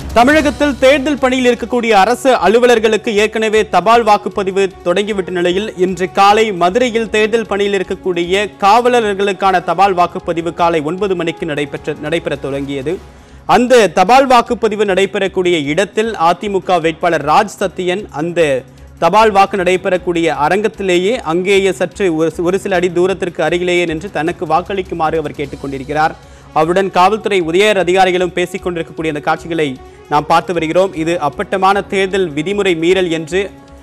தமிழகத்தில் தேர்தல் பணியில் இருக்கக்கூடிய அரசு அலுவலர்களுக்கு ஏற்கனவே தபால் வாக்குப்பதிவு தொடங்கிவிட்ட நிலையில் இன்று காலை மதுரையில் தேர்தல் பணியில் இருக்கக்கூடிய காவலர்களுக்கான தபால் வாக்குப்பதிவு காலை ஒன்பது மணிக்கு நடைபெற்ற நடைபெற தொடங்கியது அந்த தபால் வாக்குப்பதிவு நடைபெறக்கூடிய இடத்தில் அதிமுக வேட்பாளர் ராஜ் சத்தியன் அந்த தபால் வாக்கு நடைபெறக்கூடிய அரங்கத்திலேயே அங்கேயே சற்று ஒரு ஒரு சில அடி தூரத்திற்கு அருகிலேயே நின்று தனக்கு வாக்களிக்குமாறு அவர் கேட்டுக்கொண்டிருக்கிறார் அவருடன் காவல்துறை உயர் அதிகாரிகளும் பேசிக் கொண்டிருக்கக்கூடிய அந்த காட்சிகளை நாம் பார்த்து வருகிறோம் இது அப்பட்டமான தேர்தல் விதிமுறை மீறல் என்று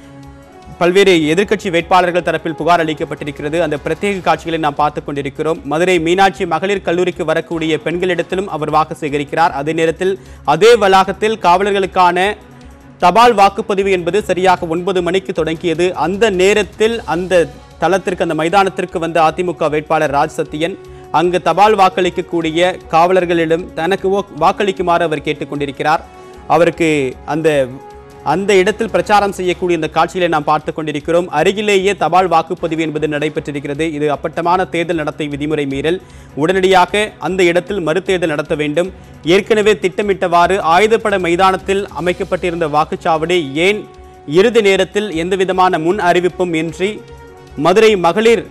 பல்வேறு எதிர்க்கட்சி வேட்பாளர்கள் தரப்பில் புகார் அளிக்கப்பட்டிருக்கிறது அந்த பிரத்யேக காட்சிகளை நாம் பார்த்துக் கொண்டிருக்கிறோம் மதுரை மீனாட்சி மகளிர் கல்லூரிக்கு வரக்கூடிய பெண்களிடத்திலும் அவர் வாக்கு சேகரிக்கிறார் அதே நேரத்தில் அதே வளாகத்தில் காவலர்களுக்கான தபால் வாக்குப்பதிவு என்பது சரியாக ஒன்பது மணிக்கு தொடங்கியது அந்த நேரத்தில் அந்த தளத்திற்கு அந்த மைதானத்திற்கு வந்த அதிமுக வேட்பாளர் ராஜ் சத்தியன் அங்கு தபால் வாக்களிக்கக்கூடிய காவலர்களிடம் தனக்கு ஓ- வாக்களிக்குமாறு அவர் கேட்டுக்கொண்டிருக்கிறார் அவருக்கு அந்த அந்த இடத்தில் பிரச்சாரம் செய்யக்கூடிய இந்த காட்சிகளை நாம் பார்த்து கொண்டிருக்கிறோம் அருகிலேயே தபால் வாக்குப்பதிவு என்பது நடைபெற்றிருக்கிறது இது அப்பட்டமான தேர்தல் நடத்தை விதிமுறை மீறல் உடனடியாக அந்த இடத்தில் மறுதேர்தல் நடத்த வேண்டும் ஏற்கனவே திட்டமிட்டவாறு ஆயுதப்பட மைதானத்தில் அமைக்கப்பட்டிருந்த வாக்குச்சாவடி ஏன் இறுதி நேரத்தில் எந்தவிதமான முன் அறிவிப்பும் இன்றி மதுரை மகளிர்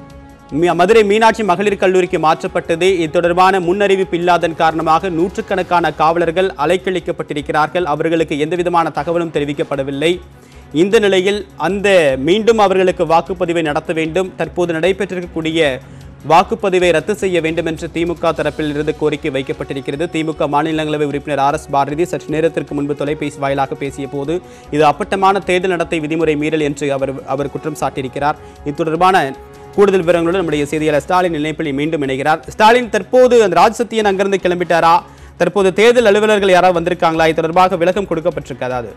மி- மதுரை மீனாட்சி மகளிர் கல்லூரிக்கு மாற்றப்பட்டது இது தொடர்பான முன்னறிவிப்பு இல்லாதன் காரணமாக நூற்றுக்கணக்கான காவலர்கள் அலைக்கழிக்கப்பட்டிருக்கிறார்கள் அவர்களுக்கு எந்தவிதமான தகவலும் தெரிவிக்கப்படவில்லை இந்த நிலையில் அந்த மீண்டும் அவர்களுக்கு வாக்குப்பதிவை நடத்த வேண்டும் தற்போது நடைபெற்றிருக்கக்கூடிய வாக்குப்பதிவை ரத்து செய்ய வேண்டும் என்று திமுக தரப்பில் இருந்து கோரிக்கை வைக்கப்பட்டிருக்கிறது திமுக மாநிலங்களவை உறுப்பினர் ஆர் எஸ் பாரதி சற்று நேரத்திற்கு முன்பு தொலைபேசி வாயிலாக பேசிய போது இது அப்பட்டமான தேர்தல் நடத்தை விதிமுறை மீறல் என்று அவர் அவர் குற்றம் சாட்டியிருக்கிறார் இது தொடர்பான கூடுதல் விவரங்களுடன் நம்முடைய செய்தியாளர் ஸ்டாலின் இணைப்பில் மீண்டும் இணைகிறார் ஸ்டாலின் தற்போது அந்த ராஜ் சத்தியன் அங்கிருந்து கிளம்பிட்டாரா தற்போது தேர்தல் அலுவலர்கள் யாராவது வந்திருக்காங்களா இது தொடர்பாக விளக்கம் கொடுக்கப்பட்டிருக்காதா அது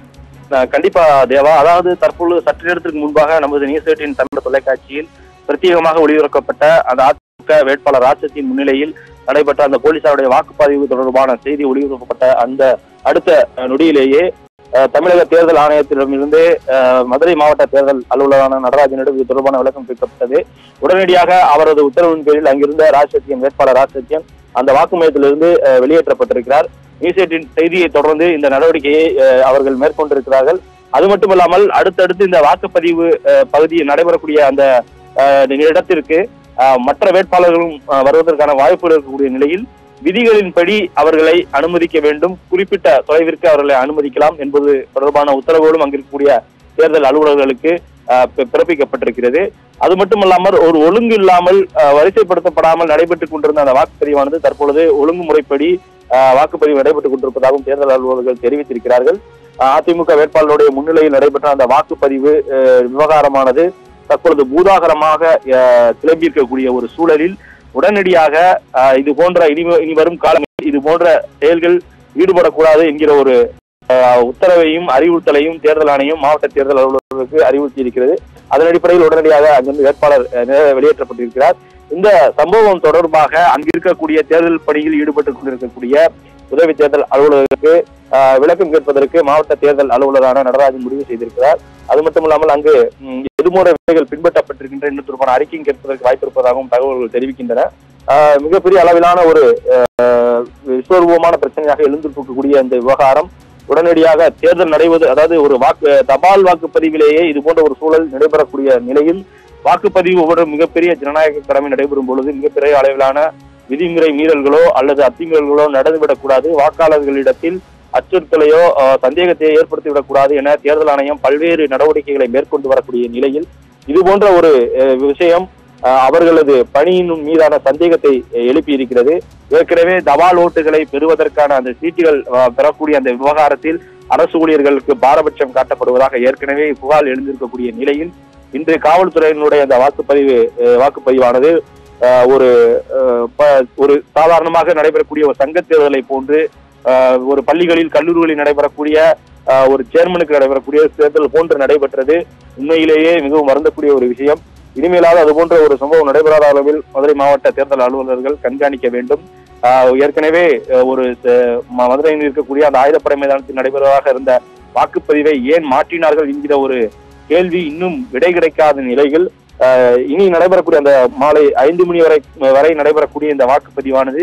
அஹ் கண்டிப்பா தேவா அதாவது தற்பொழுது சற்று நேரத்திற்கு முன்பாக நமது நியூஸ் எயிட்டின் தமிழ் தொலைக்காட்சியில் பிரத்யேகமாக ஒளிபரப்பப்பட்ட அந்த அதிமுக வேட்பாளர் ராட்சத்தின் முன்னிலையில் நடைபெற்ற அந்த போலீசாருடைய வாக்குப்பதிவு தொடர்பான செய்தி ஒளிபரப்பப்பட்ட அந்த அடுத்த அஹ், நொடியிலேயே அஹ், தமிழக தேர்தல் ஆணையத்திடமிருந்து அஹ், மதுரை மாவட்ட தேர்தல் அலுவலரான நடராஜனிடம் இது தொடர்பான விளக்கம் கேட்கப்பட்டது உடனடியாக அவரது உத்தரவின் பேரில் அங்கிருந்த ராஜசத்தியன் வேட்பாளர் ராஜசத்தியன் அந்த வாக்கு மையத்திலிருந்து அஹ், வெளியேற்றப்பட்டிருக்கிறார் நியூஸ் எயிட்டின் செய்தியை தொடர்ந்து இந்த நடவடிக்கையை அஹ், அவர்கள் மேற்கொண்டிருக்கிறார்கள் அது மட்டுமல்லாமல் அடுத்தடுத்து இந்த வாக்குப்பதிவு அஹ், பகுதியில் நடைபெறக்கூடிய அந்த அஹ், இடத்திற்கு அஹ், மற்ற வேட்பாளர்களும் அஹ், வருவதற்கான வாய்ப்புகள் இருக்கக்கூடிய நிலையில் விதிகளின்படி அவர்களை அனுமதிக்க வேண்டும் குறிப்பிட்ட தொலைவிற்கு அவர்களை அனுமதிக்கலாம் என்பது தொடர்பான உத்தரவுகளும் அங்கிருக்கக்கூடிய தேர்தல் அலுவலர்களுக்கு அஹ், பி- பிறப்பிக்கப்பட்டிருக்கிறது அது மட்டுமல்லாமல் ஒரு ஒழுங்கு இல்லாமல் அஹ், வரிசைப்படுத்தப்படாமல் நடைபெற்றுக் கொண்டிருந்த அந்த வாக்குப்பதிவானது தற்பொழுது ஒழுங்குமுறைப்படி அஹ், வாக்குப்பதிவு நடைபெற்றுக் கொண்டிருப்பதாகவும் தேர்தல் அலுவலர்கள் தெரிவித்திருக்கிறார்கள் அஹ், அதிமுக வேட்பாளருடைய முன்னிலையில் நடைபெற்ற அந்த வாக்குப்பதிவு அஹ், விவகாரமானது தற்பொழுது பூதாகரமாக அஹ், கிளம்பியிருக்கக்கூடிய ஒரு சூழலில் உடனடியாக அஹ், இது போன்ற இனி இனி வரும் காலங்களில் இது போன்ற செயல்கள் ஈடுபடக்கூடாது என்கிற ஒரு அஹ், உத்தரவையும் அறிவுறுத்தலையும் தேர்தல் ஆணையம் மாவட்ட தேர்தல் அலுவலர்களுக்கு அறிவுறுத்தி இருக்கிறது அதன் அடிப்படையில் உடனடியாக அங்கிருந்து வேட்பாளர் அஹ், நே- வெளியேற்றப்பட்டிருக்கிறார் இந்த சம்பவம் தொடர்பாக அங்கிருக்கக்கூடிய தேர்தல் பணியில் ஈடுபட்டுக் கொண்டிருக்கக்கூடிய உதவி தேர்தல் அலுவலருக்கு அஹ், விளக்கம் கேட்பதற்கு மாவட்ட தேர்தல் அலுவலரான நடராஜன் முடிவு செய்திருக்கிறார் அது மட்டுமில்லாமல் அங்கு ம், எதுமுறை விதிகள் பின்பற்றப்பட்டிருக்கின்ற இன்னும் தொடர்பான அறிக்கையும் கேட்பதற்கு வாய்ப்பு இருப்பதாகவும் தகவல்கள் தெரிவிக்கின்றன அஹ், மிகப்பெரிய அளவிலான ஒரு அஹ், விஸ்வரூபமான பிரச்சனையாக எழுந்திருக்கக்கூடிய இந்த விவகாரம் உடனடியாக தேர்தல் நடைபெறுவது அதாவது ஒரு வாக்கு தபால் வாக்குப்பதிவிலேயே இது போன்ற ஒரு சூழல் நடைபெறக்கூடிய நிலையில் வாக்குப்பதிவு ஒரு மிகப்பெரிய ஜனநாயக கடமை நடைபெறும் பொழுது மிகப்பெரிய அளவிலான விதிமுறை மீறல்களோ அல்லது அத்துமீறல்களோ நடந்துவிடக்கூடாது வாக்காளர்களிடத்தில் அச்சுறுத்தலையோ அஹ், சந்தேகத்தையோ ஏற்படுத்திவிடக்கூடாது என தேர்தல் ஆணையம் பல்வேறு நடவடிக்கைகளை மேற்கொண்டு வரக்கூடிய நிலையில் இது போன்ற ஒரு அஹ், விஷயம் அஹ், அவர்களது பணியின் மீதான சந்தேகத்தை அஹ், எழுப்பி இருக்கிறது ஏற்கனவே தபால் ஓட்டுகளை பெறுவதற்கான அந்த சீட்டுகள் அஹ், பெறக்கூடிய அந்த விவகாரத்தில் அரசு ஊழியர்களுக்கு பாரபட்சம் காட்டப்படுவதாக ஏற்கனவே புகார் எழுந்திருக்கக்கூடிய நிலையில் இன்று காவல்துறையினுடைய அந்த வாக்குப்பதிவு அஹ், வாக்குப்பதிவானது அஹ், ஒரு அஹ், ப- ஒரு சாதாரணமாக நடைபெறக்கூடிய ஒரு சங்கத் தேர்தலை போன்று அஹ், ஒரு பள்ளிகளில் கல்லூரிகளில் நடைபெறக்கூடிய அஹ், ஒரு சேர்மனுக்கு நடைபெறக்கூடிய தேர்தல் போன்று நடைபெற்றது உண்மையிலேயே மிகவும் வருந்தக்கூடிய ஒரு விஷயம் இனிமேலாவது அது போன்ற ஒரு சம்பவம் நடைபெறாத அளவில் மதுரை மாவட்ட தேர்தல் அலுவலர்கள் கண்காணிக்க வேண்டும் ஆஹ் ஏற்கனவே அஹ், ஒரு ச- ம- மதுரையில் இருக்கக்கூடிய அந்த ஆயுதப்படை மைதானத்தில் நடைபெறுவதாக இருந்த வாக்குப்பதிவை ஏன் மாற்றினார்கள் என்கிற ஒரு கேள்வி இன்னும் விடை கிடைக்காத நிலையில் ஆஹ், இனி நடைபெறக்கூடிய அந்த மாலை ஐந்து மணி வரை வரை நடைபெறக்கூடிய இந்த வாக்குப்பதிவானது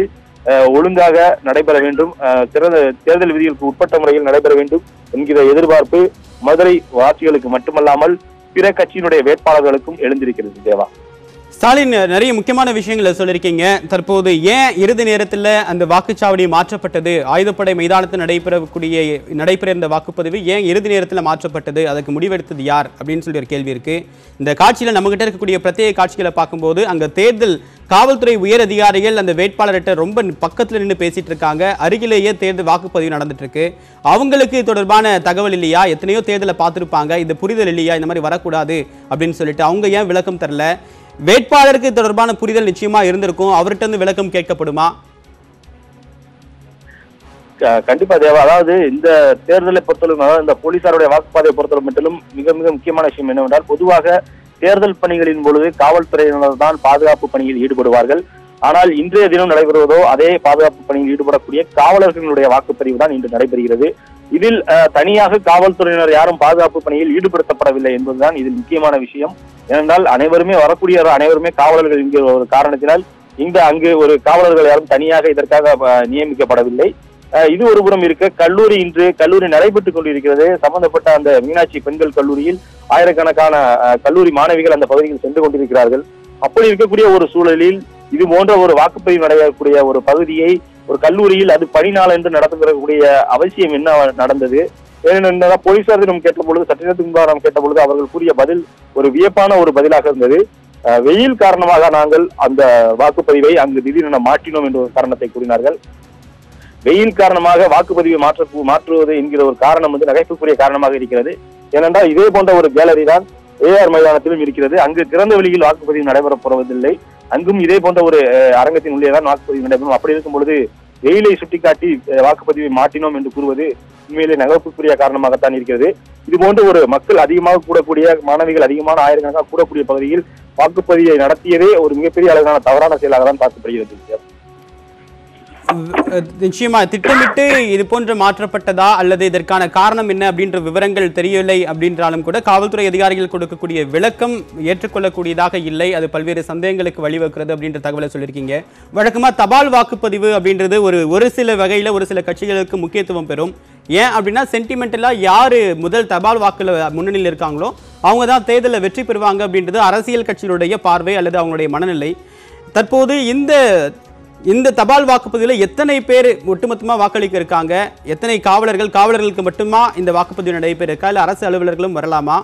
அஹ், ஒழுங்காக நடைபெற வேண்டும் அஹ், சிறந்த தேர்தல் விதிகளுக்கு உட்பட்ட முறையில் நடைபெற வேண்டும் என்கிற எதிர்பார்ப்பு மதுரை வாசிகளுக்கு மட்டுமல்லாமல் பிற கட்சியினுடைய வேட்பாளர்களுக்கும் எழுந்திருக்கிறது தேவா ஸ்டாலின் நிறைய முக்கியமான விஷயங்களை சொல்லியிருக்கீங்க தற்போது ஏன் இறுதி நேரத்தில் அந்த வாக்குச்சாவடி மாற்றப்பட்டது ஆயுதப்படை மைதானத்தில் நடைபெறக்கூடிய நடைபெற இருந்த வாக்குப்பதிவு ஏன் இறுதி நேரத்தில் மாற்றப்பட்டது அதுக்கு முடிவெடுத்தது யார் அப்படின்னு சொல்லி ஒரு கேள்வி இருக்கு இந்த காட்சியில் நம்மகிட்ட இருக்கக்கூடிய பிரத்யேக காட்சிகளை பார்க்கும்போது அங்கே தேர்தல் காவல்துறை உயர் அதிகாரிகள் அந்த வேட்பாளர்கிட்ட ரொம்ப பக்கத்தில் நின்று பேசிட்டு இருக்காங்க அருகிலேயே தேர்தல் வாக்குப்பதிவு நடந்துட்டு இருக்கு அவங்களுக்கு இது தொடர்பான தகவல் இல்லையா எத்தனையோ தேர்தலை பார்த்துருப்பாங்க இந்த புரிதல் இல்லையா இந்த மாதிரி வரக்கூடாது அப்படின்னு சொல்லிட்டு அவங்க ஏன் விளக்கம் தரல வேட்பாளருக்கு இது தொடர்பான புரிதல் நிச்சயமா இருந்திருக்கும் அவர்கிட்ட இருந்து விளக்கம் கேட்கப்படுமா க- கண்டிப்பா தேவா அதாவது இந்த தேர்தலை பொறுத்தவரை அதாவது இந்த போலீசாருடைய வாக்குப்பாதையை பொறுத்தவரை மட்டும் மிக மிக முக்கியமான விஷயம் என்னவென்றால் பொதுவாக தேர்தல் பணிகளின் பொழுது காவல்துறையினர் தான் பாதுகாப்பு பணியில் ஈடுபடுவார்கள் ஆனால் இன்றைய தினம் நடைபெறுவதோ அதே பாதுகாப்பு பணியில் ஈடுபடக்கூடிய காவலர்களுடைய வாக்குப்பதிவு தான் இன்று நடைபெறுகிறது இதில் அஹ், தனியாக காவல்துறையினர் யாரும் பாதுகாப்பு பணியில் ஈடுபடுத்தப்படவில்லை என்பதுதான் இதில் முக்கியமான விஷயம் ஏனென்றால் அனைவருமே வரக்கூடிய அனைவருமே காவலர்கள் என்கிற ஒரு காரணத்தினால் இந்த அங்கு ஒரு காவலர்கள் யாரும் தனியாக இதற்காக அஹ், நியமிக்கப்படவில்லை அஹ் இது ஒரு புறம் இருக்க கல்லூரி இன்று கல்லூரி நடைபெற்றுக் கொண்டிருக்கிறது சம்பந்தப்பட்ட அந்த மீனாட்சி பெண்கள் கல்லூரியில் ஆயிரக்கணக்கான அஹ், கல்லூரி மாணவிகள் அந்த பகுதியில் சென்று கொண்டிருக்கிறார்கள் அப்படி இருக்கக்கூடிய ஒரு சூழலில் இது போன்ற ஒரு வாக்குப்பதிவு நடைபெறக்கூடிய ஒரு பகுதியை ஒரு கல்லூரியில் அது பணி நாள் என்று நடத்தக்கூடிய அவசியம் என்ன நடந்தது ஏனென்றால் போலீசாரிடம் கேட்ட பொழுது சற்று நேரத்துக்கு முன்பாக நாம் கேட்ட பொழுது அவர்கள் கூறிய பதில் ஒரு வியப்பான ஒரு பதிலாக இருந்தது அஹ், வெயில் காரணமாக நாங்கள் அந்த வாக்குப்பதிவை அங்கு திடீரென மாற்றினோம் என்ற ஒரு காரணத்தை கூறினார்கள் வெயில் காரணமாக வாக்குப்பதிவை மாற்ற மாற்றுவது என்கிற ஒரு காரணம் வந்து நகைப்புக்குரிய காரணமாக இருக்கிறது ஏனென்றால் இதே போன்ற ஒரு கேலரி தான் ஏஆர் மைதானத்திலும் இருக்கிறது அங்கு திறந்த வெளியில் வாக்குப்பதிவு நடைபெறப் போவதில்லை அங்கும் இதே போன்ற ஒரு அஹ், அரங்கத்தின் உள்ளே தான் வாக்குப்பதிவு நடைபெறும் அப்படி இருக்கும் பொழுது வெயிலை சுட்டிக்காட்டி அஹ், வாக்குப்பதிவை மாற்றினோம் என்று கூறுவது உண்மையிலே நகைப்புக்குரிய காரணமாகத்தான் இருக்கிறது இது போன்ற ஒரு மக்கள் அதிகமாக கூடக்கூடிய மாணவிகள் அதிகமான ஆயிரக்கணக்காக கூடக்கூடிய பகுதியில் வாக்குப்பதிவை நடத்தியதே ஒரு மிகப்பெரிய அளவிலான தவறான செயலாக தான் பார்க்கப்படுகிறது அஹ் நிச்சயமா திட்டமிட்டு இது போன்று மாற்றப்பட்டதா அல்லது இதற்கான காரணம் என்ன அப்படின்ற விவரங்கள் தெரியவில்லை அப்படின்றாலும் கூட காவல்துறை அதிகாரிகள் கொடுக்கக்கூடிய விளக்கம் ஏற்றுக்கொள்ளக்கூடியதாக இல்லை அது பல்வேறு சந்தேகங்களுக்கு வழிவகுக்கிறது அப்படின்ற தகவலை சொல்லியிருக்கீங்க வழக்கமா தபால் வாக்குப்பதிவு அப்படின்றது ஒரு ஒரு சில வகையில ஒரு சில கட்சிகளுக்கு முக்கியத்துவம் பெறும் ஏன் அப்படின்னா சென்டிமெண்டலாக யார் முதல் தபால் வாக்குல முன்னணியில் இருக்காங்களோ அவங்க தான் தேர்தலில் வெற்றி பெறுவாங்க அப்படின்றது அரசியல் கட்சிகளுடைய பார்வை அல்லது அவங்களுடைய மனநிலை தற்போது இந்த இந்த தபால் வாக்குப்பதிவில் எத்தனை பேர் ஒட்டுமொத்தமாக வாக்களிக்க இருக்காங்க எத்தனை காவலர்கள் காவலர்களுக்கு மட்டுமா இந்த வாக்குப்பதிவு நடைபெற இருக்கா இல்லை அரசு அலுவலர்களும் வரலாமா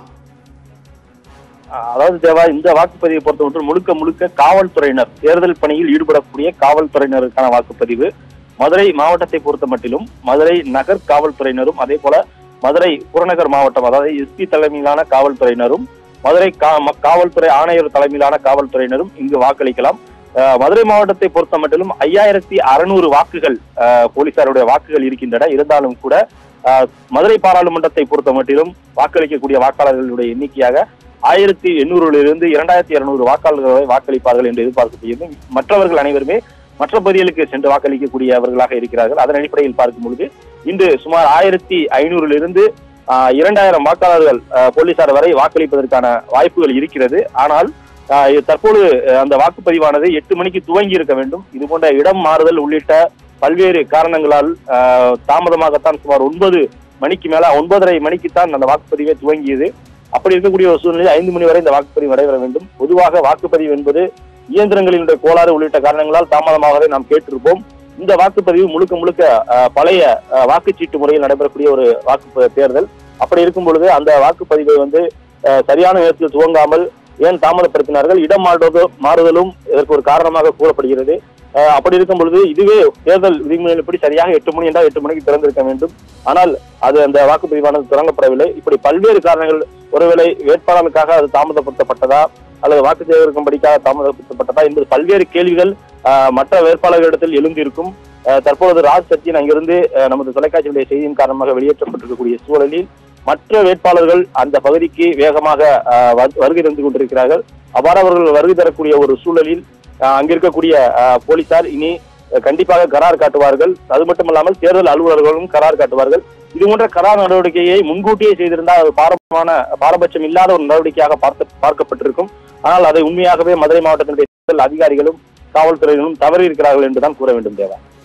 அதாவது தேவா இந்த வாக்குப்பதிவை பொறுத்தவரை முழுக்க முழுக்க காவல்துறையினர் தேர்தல் பணியில் ஈடுபடக்கூடிய காவல்துறையினருக்கான வாக்குப்பதிவு மதுரை மாவட்டத்தை பொறுத்த மட்டிலும் மதுரை நகர் காவல்துறையினரும் அதே போல மதுரை புறநகர் மாவட்டம் அதாவது எஸ்பி தலைமையிலான காவல்துறையினரும் மதுரை கா- ம- காவல்துறை ஆணையர் தலைமையிலான காவல்துறையினரும் இங்கு வாக்களிக்கலாம் அஹ், மதுரை மாவட்டத்தை பொறுத்த மட்டிலும் ஐயாயிரத்தி அறுநூறு வாக்குகள் அஹ், போலீசாருடைய வாக்குகள் இருக்கின்றன இருந்தாலும் கூட அஹ், மதுரை பாராளுமன்றத்தை பொறுத்த மட்டிலும் வாக்களிக்கக்கூடிய வாக்காளர்களுடைய எண்ணிக்கையாக ஆயிரத்தி எண்ணூறிலிருந்து இரண்டாயிரத்தி இருநூறு வாக்காளர்களை வாக்களிப்பார்கள் என்று எதிர்பார்க்கப்படுகிறது மற்றவர்கள் அனைவருமே மற்ற பகுதிகளுக்கு சென்று வாக்களிக்கக்கூடியவர்களாக இருக்கிறார்கள் அதன் அடிப்படையில் பார்க்கும் பொழுது இன்று சுமார் ஆயிரத்தி ஐநூறிலிருந்து ஆஹ், இரண்டாயிரம் வாக்காளர்கள் ஆஹ், போலீசார் வரை வாக்களிப்பதற்கான வாய்ப்புகள் இருக்கிறது ஆனால் ஆஹ், இது தற்போது ஆஹ், அந்த வாக்குப்பதிவானது எட்டு மணிக்கு துவங்கி இருக்க வேண்டும் இது போன்ற இடம் மாறுதல் உள்ளிட்ட பல்வேறு காரணங்களால் ஆஹ், தாமதமாகத்தான் சுமார் ஒன்பது மணிக்கு மேல ஒன்பதரை மணிக்குத்தான் அந்த வாக்குப்பதிவே துவங்கியது அப்படி இருக்கக்கூடிய ஒரு சூழ்நிலை ஐந்து மணி வரை இந்த வாக்குப்பதிவு நடைபெற வேண்டும் பொதுவாக வாக்குப்பதிவு என்பது இயந்திரங்களினுடைய கோளாறு உள்ளிட்ட காரணங்களால் தாமதமாகவே நாம் கேட்டிருப்போம் இந்த வாக்குப்பதிவு முழுக்க முழுக்க அஹ், பழைய அஹ், வாக்குச்சீட்டு முறையில் நடைபெறக்கூடிய ஒரு வாக்கு தேர்தல் அப்படி இருக்கும் பொழுது அந்த வாக்குப்பதிவை வந்து அஹ், சரியான நேரத்தில் துவங்காமல் ஏன் தாமதப்படுத்தினார்கள் இடம் மாறுவதோ மாறுதலும் இதற்கு ஒரு காரணமாக கூறப்படுகிறது அஹ், அப்படி இருக்கும் பொழுது இதுவே தேர்தல் விதிமுறைப்படி சரியாக எட்டு மணி என்றால் எட்டு மணிக்கு திறந்திருக்க வேண்டும் ஆனால் அது அந்த வாக்குப்பதிவானது தொடங்கப்படவில்லை இப்படி பல்வேறு காரணங்கள் ஒருவேளை வேட்பாளருக்காக அது தாமதப்படுத்தப்பட்டதா அல்லது வாக்கு சேகரிக்கும்படிக்காக தாமதப்படுத்தப்பட்டதா என்பது பல்வேறு கேள்விகள் ஆஹ், மற்ற வேட்பாளர்களிடத்தில் எழுந்திருக்கும் ஆஹ், தற்பொழுது ராஜ் சத்தியன் அங்கிருந்து ஆஹ், நமது தொலைக்காட்சியுடைய செய்தியின் காரணமாக வெளியேற்றப்பட்டிருக்கக்கூடிய சூழலில் மற்ற வேட்பாளர்கள் அந்த பகுதிக்கு வேகமாக ஆஹ், வரு- வருகை தந்து கொண்டிருக்கிறார்கள் அவ்வாறு அவர்கள் வருகை தரக்கூடிய ஒரு சூழலில் ஆஹ், அங்கிருக்கக்கூடிய ஆஹ், போலீசார் இனி அஹ், கண்டிப்பாக கரார் காட்டுவார்கள் அது மட்டுமல்லாமல் தேர்தல் அலுவலர்களும் கரார் காட்டுவார்கள் இது போன்ற கரார் நடவடிக்கையை முன்கூட்டியே செய்திருந்தால் அது பாரமான பாரபட்சம் இல்லாத ஒரு நடவடிக்கையாக பார்க்க பார்க்கப்பட்டிருக்கும் ஆனால் அதை உண்மையாகவே மதுரை மாவட்டத்தினுடைய தேர்தல் அதிகாரிகளும் காவல்துறையினரும் தவறி இருக்கிறார்கள் என்றுதான் கூற வேண்டும் தேவா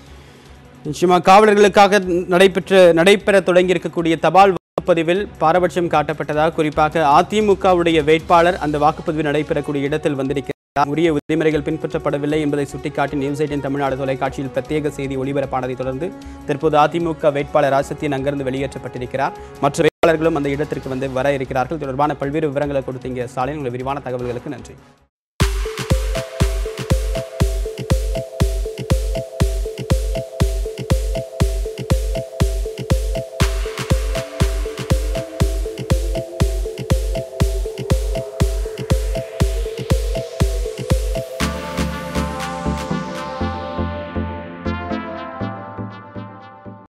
நிச்சயமா காவலர்களுக்காக நடைபெற்ற நடைபெற தொடங்கி இருக்கக்கூடிய தபால் வாக்குப்பதிவில் பாரபட்சம் காட்டப்பட்டதாக குறிப்பாக அதிமுகவுடைய வேட்பாளர் அந்த வாக்குப்பதிவு நடைபெறக்கூடிய இடத்தில் வந்திருக்கிறார் உரிய விதிமுறைகள் பின்பற்றப்படவில்லை என்பதை சுட்டிக்காட்டி நியூஸ் எயிட்டின் தமிழ்நாடு தொலைக்காட்சியில் பிரத்யேக செய்தி ஒளிபரப்பானதை தொடர்ந்து தற்போது அதிமுக வேட்பாளர் ராசத்தியன் அங்கிருந்து வெளியேற்றப்பட்டிருக்கிறார் மற்ற வேட்பாளர்களும் அந்த இடத்திற்கு வந்து வர இருக்கிறார்கள் தொடர்பான பல்வேறு விவரங்களை கொடுத்தீங்க ஸ்டாலின் உங்கள் விரிவான தகவல்களுக்கு நன்றி